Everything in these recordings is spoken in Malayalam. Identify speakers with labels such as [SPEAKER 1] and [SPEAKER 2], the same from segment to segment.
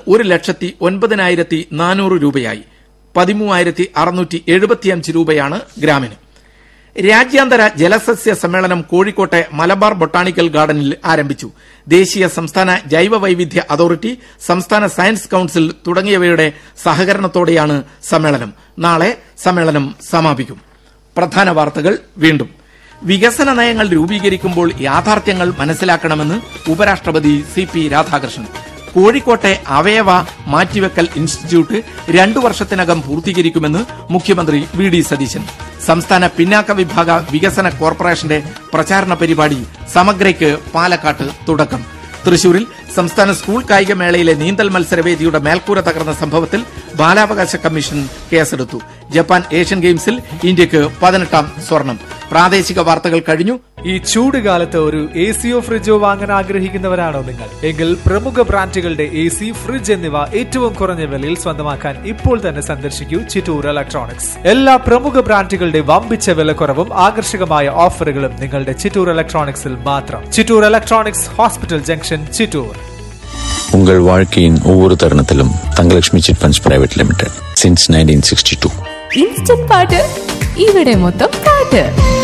[SPEAKER 1] ഒരു ലക്ഷത്തി ഒൻപതിനായിരത്തി നാനൂറ് രൂപയായി പതിമൂവായിരത്തി അറുന്നൂറ്റി എഴുപത്തിയഞ്ച് രൂപയാണ് ഗ്രാമിന് രാജ്യാന്തര ജലസസ്യ സമ്മേളനം കോഴിക്കോട്ടെ മലബാർ ബൊട്ടാണിക്കൽ ഗാർഡനിൽ ആരംഭിച്ചു ദേശീയ സംസ്ഥാന ജൈവ വൈവിധ്യ അതോറിറ്റി സംസ്ഥാന സയൻസ് കൌൺസിൽ തുടങ്ങിയവയുടെ സഹകരണത്തോടെയാണ് സമ്മേളനം നാളെ സമ്മേളനം സമാപിക്കും പ്രധാന വാർത്തകൾ വീണ്ടും വികസന നയങ്ങൾ രൂപീകരിക്കുമ്പോൾ യാഥാർത്ഥ്യങ്ങൾ മനസ്സിലാക്കണമെന്ന് ഉപരാഷ്ട്രപതി സി പി രാധാകൃഷ്ണൻ കോഴിക്കോട്ടെ അവയവ മാറ്റിവെക്കൽ ഇൻസ്റ്റിറ്റ്യൂട്ട് രണ്ടു വർഷത്തിനകം പൂർത്തീകരിക്കുമെന്ന് മുഖ്യമന്ത്രി വി ഡി സതീശൻ സംസ്ഥാന പിന്നാക്ക വിഭാഗ വികസന കോർപ്പറേഷന്റെ പ്രചാരണ പരിപാടി സമഗ്രയ്ക്ക് പാലക്കാട്ട് തുടക്കം തൃശൂരിൽ സംസ്ഥാന സ്കൂൾ കായികമേളയിലെ നീന്തൽ മത്സരവേദിയുടെ മേൽക്കൂര തകർന്ന സംഭവത്തിൽ ബാലാവകാശ കമ്മീഷൻ കേസെടുത്തു ജപ്പാൻ ഏഷ്യൻ ഗെയിംസിൽ ഇന്ത്യക്ക് പതിനെട്ടാം സ്വർണം പ്രാദേശിക വാർത്തകൾ കഴിഞ്ഞു
[SPEAKER 2] ഈ ചൂട് കാലത്ത് ഒരു എ സിയോ ഫ്രിഡ്ജോ വാങ്ങാൻ ആഗ്രഹിക്കുന്നവരാണോ നിങ്ങൾ എങ്കിൽ പ്രമുഖ ബ്രാൻഡുകളുടെ എ സി ഫ്രിഡ്ജ് എന്നിവ ഏറ്റവും കുറഞ്ഞ വിലയിൽ സ്വന്തമാക്കാൻ ഇപ്പോൾ തന്നെ സന്ദർശിക്കൂ ചിറ്റൂർ ഇലക്ട്രോണിക്സ് എല്ലാ പ്രമുഖ ബ്രാൻഡുകളുടെ വമ്പിച്ച വിലക്കുറവും ആകർഷകമായ ഓഫറുകളും നിങ്ങളുടെ ചിറ്റൂർ ഇലക്ട്രോണിക്സിൽ മാത്രം Chittur electronics hospital junction Chittur
[SPEAKER 3] உங்கள் வாழ்க்கையின் ஒவ்வொரு தருணத்திலும் Thangalakshmi chit funds private limited since nineteen sixty two
[SPEAKER 4] instant പാട്ട് ഇവിടെ മൊത്തം പാട്ട്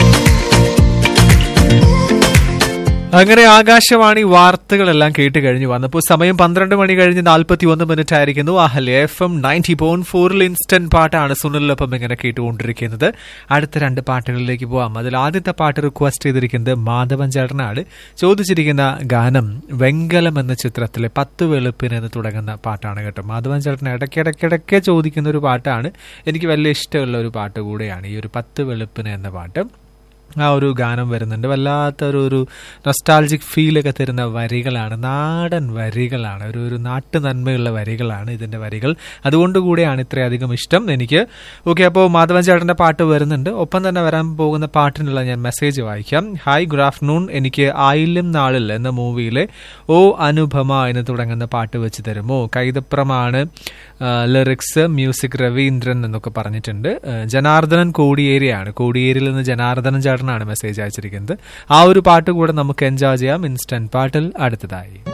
[SPEAKER 2] അങ്ങനെ ആകാശവാണി വാർത്തകളെല്ലാം കേട്ട് കഴിഞ്ഞു വന്നപ്പോൾ സമയം പന്ത്രണ്ട് മണി കഴിഞ്ഞ് നാൽപ്പത്തി ഒന്ന് മിനിറ്റ് ആയിരിക്കുന്നു Ahalya F M ninety point ഫോറിൽ ഇൻസ്റ്റന്റ് പാട്ടാണ് സുനിലൊപ്പം ഇങ്ങനെ കേട്ടുകൊണ്ടിരിക്കുന്നത് അടുത്ത രണ്ട് പാട്ടുകളിലേക്ക് പോവാം അതിൽ ആദ്യത്തെ പാട്ട് റിക്വസ്റ്റ് ചെയ്തിരിക്കുന്നത് മാധവൻ ചേട്ടനാണ് ചോദിച്ചിരിക്കുന്ന ഗാനം വെങ്കലം എന്ന ചിത്രത്തിലെ പത്ത് വെളുപ്പിന് എന്ന് തുടങ്ങുന്ന പാട്ടാണ് കേട്ടോ മാധവൻ ചേട്ടൻ ഇടയ്ക്കിടയ്ക്കിടയ്ക്ക് ചോദിക്കുന്ന ഒരു പാട്ടാണ് എനിക്ക് വലിയ ഇഷ്ടമുള്ള ഒരു പാട്ട് കൂടെയാണ് ഈ ഒരു പത്ത് വെളുപ്പിന് എന്ന പാട്ട് ആ ഒരു ഗാനം വരുന്നുണ്ട് വല്ലാത്തൊരു ഒരു നൊസ്റ്റാൾജിക് ഫീലൊക്കെ തരുന്ന വരികളാണ് നാടൻ വരികളാണ് ഒരു ഒരു നാട്ടു നന്മയുള്ള വരികളാണ് ഇതിൻ്റെ വരികൾ അതുകൊണ്ട് കൂടെയാണ് ഇത്രയധികം ഇഷ്ടം എനിക്ക് ഓക്കെ അപ്പോൾ മാധവൻ ചേട്ടൻ്റെ പാട്ട് വരുന്നുണ്ട് ഒപ്പം തന്നെ വരാൻ പോകുന്ന പാട്ടിനുള്ള ഞാൻ മെസ്സേജ് വായിക്കാം ഹായ് ഗുഡ് ആഫ്റ്റർനൂൺ എനിക്ക് ആയില്യം നാളിൽ എന്ന മൂവിയിലെ ഓ അനുപമ എന്ന് തുടങ്ങുന്ന പാട്ട് വെച്ച് തരുമോ കൈതപ്രമാണ് ലിറിക്സ് മ്യൂസിക് രവീന്ദ്രൻ എന്നൊക്കെ പറഞ്ഞിട്ടുണ്ട് ആ, ജനാർദ്ദനൻ കോടിയേരിയാണ് കോടിയേരിയിൽ നിന്ന് ജനാർദ്ദനൻ ചേട്ടനാണ് മെസ്സേജ് അയച്ചിരിക്കുന്നത് ആ ഒരു പാട്ട് കൂടെ നമുക്ക് എൻജോയ് ചെയ്യാം ഇൻസ്റ്റന്റ് പാട്ടിൽ അടുത്തതായി